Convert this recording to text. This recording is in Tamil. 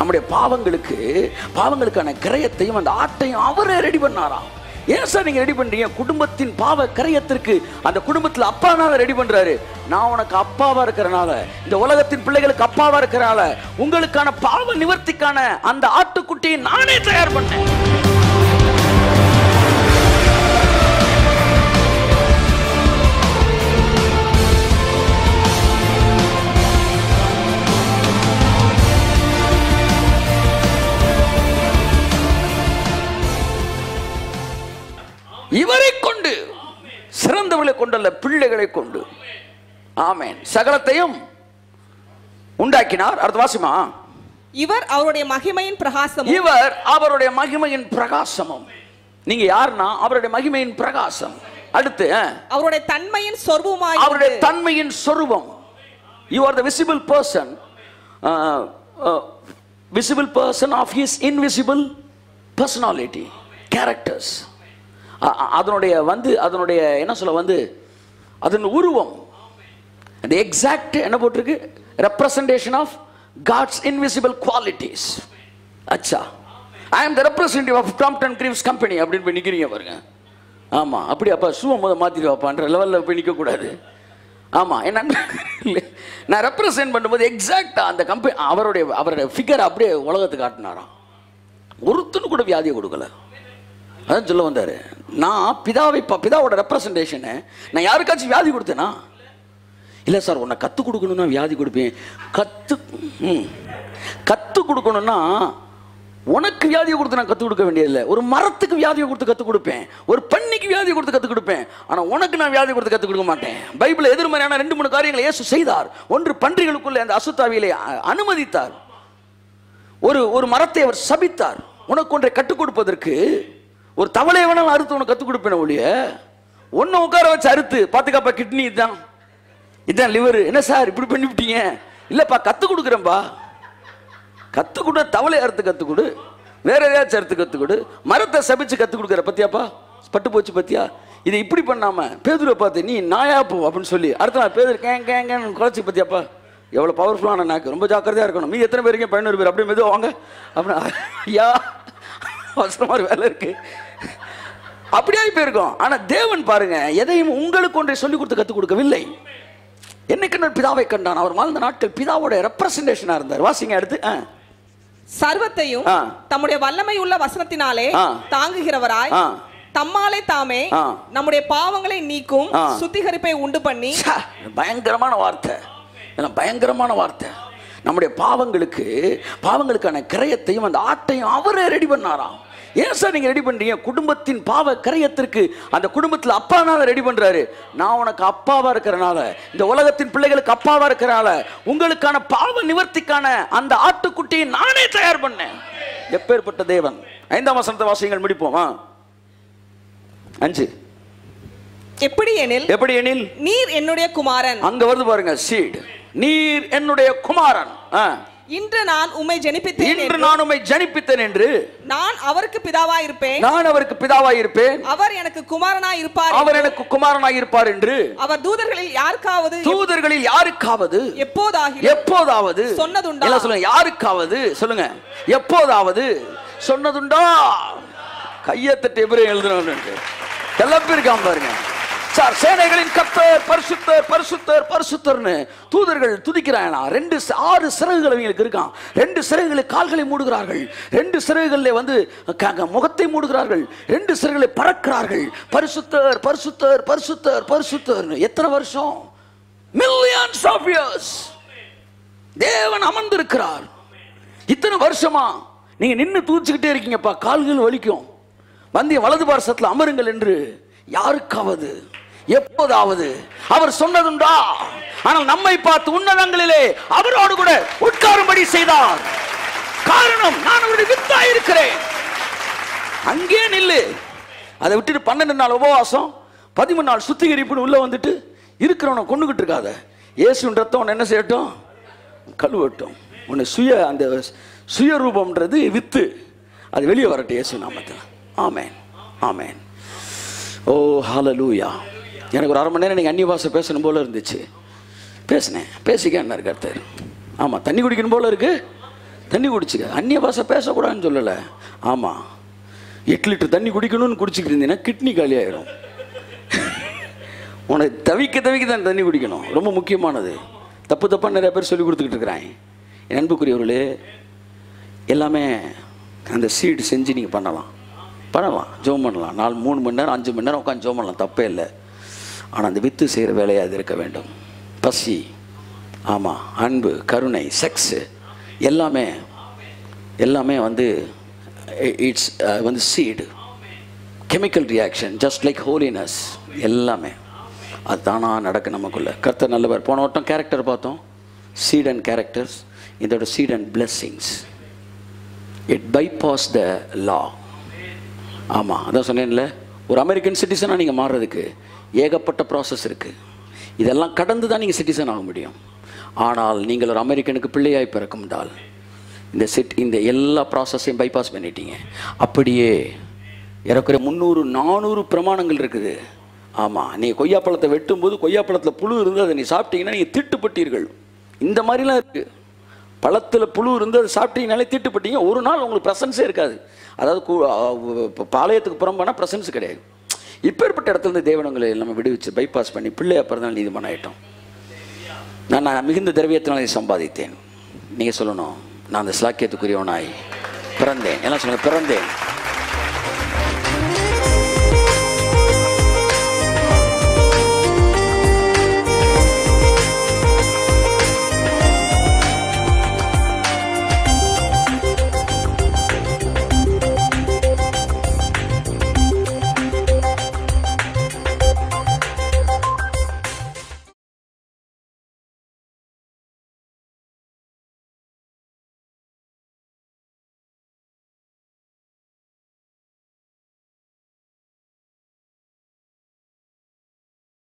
நம்முடைய பாவங்களுக்கு பாவங்களுக்கான கிரயத்தையும் அந்த ஆட்டையும் அவரே ரெடி பண்ணாராம் ஏன் சார் நீங்க ரெடி பண்றீங்க குடும்பத்தின் பாவ கிரயத்திற்கு அந்த குடும்பத்துல அப்பானால ரெடி பண்றாரு நான் உனக்கு அப்பாவா இருக்கிறனால இந்த உலகத்தின் பிள்ளைகளுக்கு அப்பாவா இருக்கிறனால உங்களுக்கான பாவ நிவர்த்திக்கான அந்த ஆட்டுக்குட்டியை நானே தயார் பண்ணேன் இவரை கொண்டு சிறந்தவர்களை கொண்டல்ல பிள்ளைகளை கொண்டு ஆமென் சகலத்தையும் உண்டாக்கினார் அடுத்த வாசிமா இவர் அவருடைய மகிமையின் பிரகாசமும் இவர் அவருடைய மகிமையின் பிரகாசமும் நீங்க யாருன்னா அவருடைய மகிமையின் பிரகாசம் அடுத்து அஹ், அவருடைய தன்மையின் சொர்வமாய் அவருடைய தன்மையின் சொரூபம் you are the visible person visible person of his invisible personality characters அதனுடைய வந்து அதனுடைய என்ன சொல்ல வந்து அதன் உருவம் அந்த எக்ஸாக்ட் என்ன போட்டிருக்கு representation of God's invisible qualities அச்சா I am the representative of Crompton Greaves company அப்படின்னு போய் நிற்கிறீங்க பாருங்க ஆமாம் அப்படி அப்பா ஷூவை முத மாற்றிட்டு வாப்பான்ற லெவலில் போய் நிற்கக்கூடாது ஆமாம் என்ன இல்லை நான் ரெப்ரசன்ட் பண்ணும்போது எக்ஸாக்டாக அந்த கம்பெனி அவருடைய அவருடைய ஃபிகர் அப்படியே உலகத்துக்கு காட்டினாராம் ஒருத்தனு கூட வியாதியை கொடுக்கல அதான் சொல்ல வந்தாரு நான் பிதாவை ப- பிதாவோட ரெப்ரசன்டேஷனை நான் யாருக்காச்சும் வியாதி கொடுத்தேனா இல்லை சார் உன்னை கற்றுக் கொடுக்கணும்னா வியாதி கொடுப்பேன் கற்று ம் கற்றுக் கொடுக்கணும்னா உனக்கு வியாதியை கொடுத்து நான் கற்றுக் கொடுக்க வேண்டியதில்லை ஒரு மரத்துக்கு வியாதியை கொடுத்து கற்றுக் கொடுப்பேன் ஒரு பெண்ணிக்கு வியாதியை கொடுத்து கற்றுக் கொடுப்பேன் ஆனால் உனக்கு நான் வியாதி கொடுத்து கற்றுக் கொடுக்க மாட்டேன் பைபிள் எதிர்மறையான ரெண்டு மூணு காரியங்களை இயேசு செய்தார் ஒன்று பன்றிகளுக்குள்ளே அந்த அசுத்தாவியிலே அ- அனுமதித்தார் ஒரு ஒரு மரத்தை அவர் சபித்தார் உனக்கு ஒன்றை கற்றுக் கொடுப்பதற்கு ஒரு தவளை வேணாலும் அறுத்து உனக்கு கற்றுக் கொடுப்பேன் ஒழிய ஒன்றை உட்கார வச்சு அறுத்து பார்த்துக்காப்பா கிட்னி இதுதான் இதான் லிவர் என்ன சார் இப்படி பண்ணிவிட்டீங்க இல்லைப்பா கற்றுக் கொடுக்குறேன்பா கற்றுக் கொடு தவளை அறுத்து கற்றுக் கொடு வேற ஏதாச்சும் அறுத்து கற்றுக் கொடு மரத்தை சபிச்சு கற்றுக் கொடுக்குற பத்தியாப்பா பட்டு போச்சு பத்தியா இதை இப்படி பண்ணாம பேதுரை பார்த்து நீ நாயா போ அப்படின்னு சொல்லி அடுத்த நாள் பேதர் கேங் கேங்கன்னு குறைச்சி பத்தியாப்பா எவ்வளோ பவர்ஃபுல்லான நாக்கு ரொம்ப ஜாக்கிரதையாக இருக்கணும் மீ எத்தனை பேருங்க பதினோரு பேர் அப்படியே மெதுவாக வாங்க அப்படின்னா ஐயா அவசரமா ஒரு வேலை இருக்கு அப்படியே போயிருக்கோம் ஆனா தேவன் பாருங்க எதையும் உங்களுக்கு ஒன்றை சொல்லிக் கொடுத்து கற்றுக் கொடுக்கவில்லை என்னைக்கு நான் பிதாவை கண்டான் அவர் வாழ்ந்த நாட்கள் பிதாவோட ரெப்ரசன்டேஷனா இருந்தார் வாசிங்க அடுத்து ஆ. சர்வத்தையும் ஆ. தம்முடைய வல்லமை உள்ள வசனத்தினாலே ஆ. தாங்குகிறவராய் ஆ. தம்மாலே தாமே ஆ. நம்முடைய பாவங்களை நீக்கும் ஆ. சுத்திகரிப்பை உண்டு பண்ணி ச்சே, பயங்கரமான வார்த்தை இதெல்லாம் பயங்கரமான வார்த்தை நம்முடைய பாவங்களுக்கு பாவங்களுக்கான கிரயத்தையும் அந்த ஆட்டையும் அவரே ரெடி பண்ணாராம் ஏன் சார் நீங்க ரெடி பண்றீங்க குடும்பத்தின் பாவ கிரயத்திற்கு அந்த குடும்பத்தில் அப்பானால ரெடி பண்றாரு நான் உனக்கு அப்பாவா இருக்கிறனால இந்த உலகத்தின் பிள்ளைகளுக்கு அப்பாவா இருக்கிறனால உங்களுக்கான பாவ நிவர்த்திக்கான அந்த ஆட்டுக்குட்டியை நானே தயார் பண்ணேன் எப்பேற்பட்ட தேவன் ஐந்தாம் வசனத்தை வாசியங்கள் முடிப்போமா அஞ்சு எப்படி எனில் எப்படி எனில் நீர் என்னுடைய குமாரன் அங்க வருது பாருங்க சீட் நீர் என்னுடைய குமாரன் ஆ. இன்று நான் உம்மை ஜெனிப்பித்தேன் இன்று என்று நான் உம்மை ஜனிப்பித்தேன் என்று நான் அவருக்கு பிதாவாய் இருப்பேன் நான் அவருக்கு பிதாவாய் இருப்பேன் அவர் எனக்கு குமாரனாய் இருப்பார் அவர் எனக்கு குமாரனாய் இருப்பார் என்று அவர் தூதர்களில் யாருக்காவது தூதர்களில் யாருக்காவது எப்போதாகிலும் எப்போதாவது சொன்னதுண்டா? எல்லாம் சொல்லுங்க யாருக்காவது சொல்லுங்க எப்போதாவது சொன்னதுண்டா கையை தட்டி எப்படி எழுதுறோம் கிளப்பிருக்காம பாருங்க சார் சேனைகளின் கத்தர் பரிசுத்தர் பரிசுத்தர் பரிசுத்தர்னு தூதர்கள் துதிக்கிறானா ரெண்டு ச- ஆறு சிறகுகள் அவங்களுக்கு இருக்கான் ரெண்டு சிறகுகளை கால்களை மூடுகிறார்கள் ரெண்டு சிறகுகளில் வந்து க- க- முகத்தை மூடுகிறார்கள் ரெண்டு சிறகுகளை பறக்கிறார்கள் பரிசுத்தர் பரிசுத்தர் பரிசுத்தர் பரிசுத்தர்னு எத்தனை வருஷம் மில்லியன்ஸ் ஆஃப் இயர்ஸ் தேவன் அமர்ந்திருக்கிறார் இத்தனை வருஷமா நீங்க நின்னு தூச்சிக்கிட்டே இருக்கீங்கப்பா கால்கள் வலிக்கும் வந்து என் வலது பாரசத்தில் அமருங்கள் என்று யாருக்காவது எப்போதாவது அவர் சொன்னதுண்டா ஆனால் நம்மை பார்த்து உன்னதங்களிலே அவரோடு கூட உட்காரும்படி செய்தார் காரணம் நான் அவருடைய வித்தா இருக்கிறேன் அங்கே நில்லு அதை விட்டுட்டு பன்னெண்டு நாள் உபவாசம் பதிமூணு நாள் சுத்திகரிப்புன்னு உள்ள வந்துட்டு இருக்கிறவனை கொண்டுகிட்டு இருக்காத இயேசுவின் ரத்தம் உன்னை என்ன செய்யட்டும் கழுவட்டும் உன்னை சுய அந்த சுயரூபம்ன்றது வித்து அது வெளியே வரட்டும் இயேசு நாமத்தில் ஆமேன் ஆமேன் ஓ ஹalleluya எனக்கு ஒரு அரை மணி நேரம் நீங்கள் அந்நிய பாஷை பேசணும் போல இருந்துச்சு பேசினேன் பேசிக்க என்ன கர்த்தர் ஆமாம் தண்ணி குடிக்கணும் போல இருக்கு தண்ணி குடிச்சுக்க அந்நிய பாஷை பேசக்கூடாதுன்னு சொல்லலை ஆமாம் எட்டு லிட்டர் தண்ணி குடிக்கணும்னு குடிச்சிக்கிட்டு இருந்தீங்கன்னா கிட்னி காலி ஆயிடும் உனக்கு தவிக்க தவிக்க தான் தண்ணி குடிக்கணும் ரொம்ப முக்கியமானது தப்பு தப்பாக நிறைய பேர் சொல்லி கொடுத்துக்கிட்டு இருக்கிறாங்க என் அன்புக்குரியவர்களே எல்லாமே அந்த சீடு செஞ்சு நீங்கள் பண்ணலாம் பண்ணலாம் ஜோம் பண்ணலாம் நாலு மூணு மணி நேரம் அஞ்சு மணி நேரம் உட்காந்து ஜோம் பண்ணலாம் தப்பே இல்லை ஆனால் அந்த வித்து செய்கிற வேலையாக அது இருக்க வேண்டும் பசி ஆமாம் அன்பு கருணை செக்ஸு எல்லாமே எல்லாமே வந்து இட்ஸ் வந்து seed chemical reaction just like holiness எல்லாமே அது தானாக நடக்கு நமக்குள்ள கர்த்தர் நல்லவர் போன வட்டம் கேரக்டர் பார்த்தோம் சீட் அண்ட் கேரக்டர்ஸ் இதோட seed and blessings it bypass the law ஆமாம் அதான் சொன்னேன்ல ஒரு அமெரிக்கன் சிட்டிசனாக நீங்கள் மாறுறதுக்கு ஏகப்பட்ட ப்ராசஸ் இருக்குது இதெல்லாம் கடந்து தான் நீங்கள் சிட்டிசன் ஆக முடியும் ஆனால் நீங்கள் ஒரு அமெரிக்கனுக்கு பிள்ளையாய் பிறக்கும்டால் இந்த சிட் இந்த எல்லா ப்ராசஸையும் பைபாஸ் பண்ணிட்டீங்க அப்படியே இறக்குற முந்நூறு நானூறு பிரமாணங்கள் இருக்குது ஆமாம் நீ கொய்யாப்பழத்தை வெட்டும்போது கொய்யாப்பழத்தில் புழு இருந்து அதை நீ சாப்பிட்டீங்கன்னா நீங்கள் திட்டுப்பட்டீர்கள் இந்த மாதிரிலாம் இருக்குது பழத்தில் புழு இருந்து அதை சாப்பிட்டீங்கனாலே தீட்டுப்பட்டீங்க ஒரு நாள் உங்களுக்கு ப்ரெசன்ஸே இருக்காது அதாவது கு- ஆ, இப்ப பாளையத்துக்கு புறம்பானா ப்ரெசன்ஸ் கிடையாது இப்பேற்பட்ட இடத்துல இருந்து தேவனங்களை நம்ம விடுவிச்சு பைபாஸ் பண்ணி பிள்ளையா பிறந்தால் நீதிமன்றம் ஆயிட்டோம் நான் நான் மிகுந்த திரவியத்தினாலே சம்பாதித்தேன் நீங்கள் சொல்லணும் நான் அந்த சிலாக்கியத்துக்குரியவனாய் பிறந்தேன் எல்லாம் சொல்லுங்க பிறந்தேன்